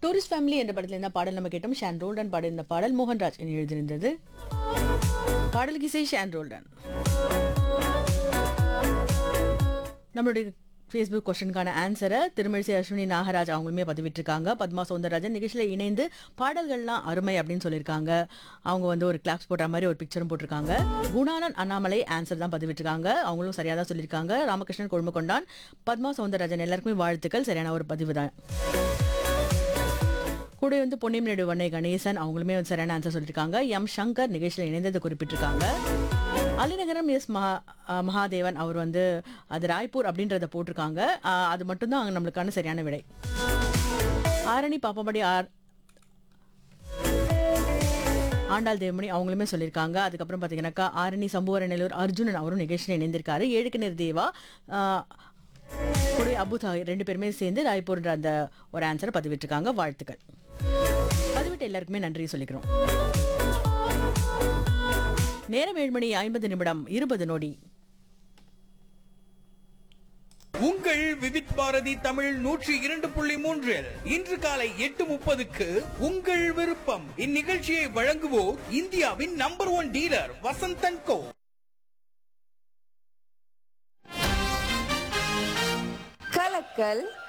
tourist family என்ற படத்துல இருந்த பாடல் நம்ம கேட்டோம் ஷான் ரோல்டன் பாடியிருந்த பாடல் மோகன்ராஜ் என்று எழுதியிருந்தது பாடலுக்கு இசை ஷான் ரோல்டன் நம்மளுடைய ஃபேஸ்புக் கொஸ்டினுக்கான ஆன்சரை திருமிழிசை அஸ்வினி நாகராஜ் அவங்களுமே பதிவிட்டிருக்காங்க பத்மா சௌந்தரராஜன் நிகழ்ச்சியில் இணைந்து பாடல்கள்லாம் அருமை அப்படின்னு சொல்லியிருக்காங்க அவங்க வந்து ஒரு கிளாப்ஸ் போடுற மாதிரி ஒரு பிக்சரும் போட்டிருக்காங்க குணானன் அண்ணாமலை ஆன்சர் தான் பதிவிட்டிருக்காங்க அவங்களும் சரியாக தான் சொல்லியிருக்காங்க ராமகிருஷ்ணன் கொழும்புகொண்டான் பத்மா சௌந்தரராஜன் எல்லாருக்குமே வாழ்த்துக்கள் சரியான ஒரு பதிவு தான் கூட வந்து பொன்னியமனேடு வண்ணை கணேசன் அவங்களுமே வந்து சரியான ஆன்சர் சொல்லியிருக்காங்க எம் சங்கர் நிகழ்ச்சியில் இணைந்ததை குறிப்பிட்டிருக்காங்க அலிநகரம் எஸ் மகா அஹ் மகாதேவன் அவர் வந்து அது ராய்ப்பூர் அப்படின்றத போட்டிருக்காங்க அஹ் அது மட்டும்தான் அங்க நம்மளுக்கான சரியான விடை ஆரணி பாப்பம்படி ஆர் ஆண்டாள் தேவமணி அவங்களுமே சொல்லியிருக்காங்க அதுக்கப்புறம் பார்த்தீங்கன்னாக்கா ஆரணி சம்புவரநல்லூர் அர்ஜுனன் அவரும் நிகழ்ச்சியில் இணைந்திருக்காரு ஏழுக்கிணர் தேவா ஆஹ், கூட அபு தாஹிர் ரெண்டு பேருமே சேர்ந்து ராய்ப்பூர்ன்ற அந்த ஒரு ஆன்சரை பதிவிட்டிருக்காங்க வாழ்த்துக்கள் பதிவிட்டு எல்லாருக்குமே நன்றி சொல்லிக்கிறோம் நேரம் ஏழு மணி ஐம்பது நிமிடம் இருபது நொடி உங்கள் விவித் பாரதி தமிழ் நூற்றி இரண்டு புள்ளி மூன்றில் இன்று காலை எட்டு முப்பதுக்கு உங்கள் விருப்பம் இந்நிகழ்ச்சியை வழங்குவோர் இந்தியாவின் number one dealer Vasanthan co கலக்கல்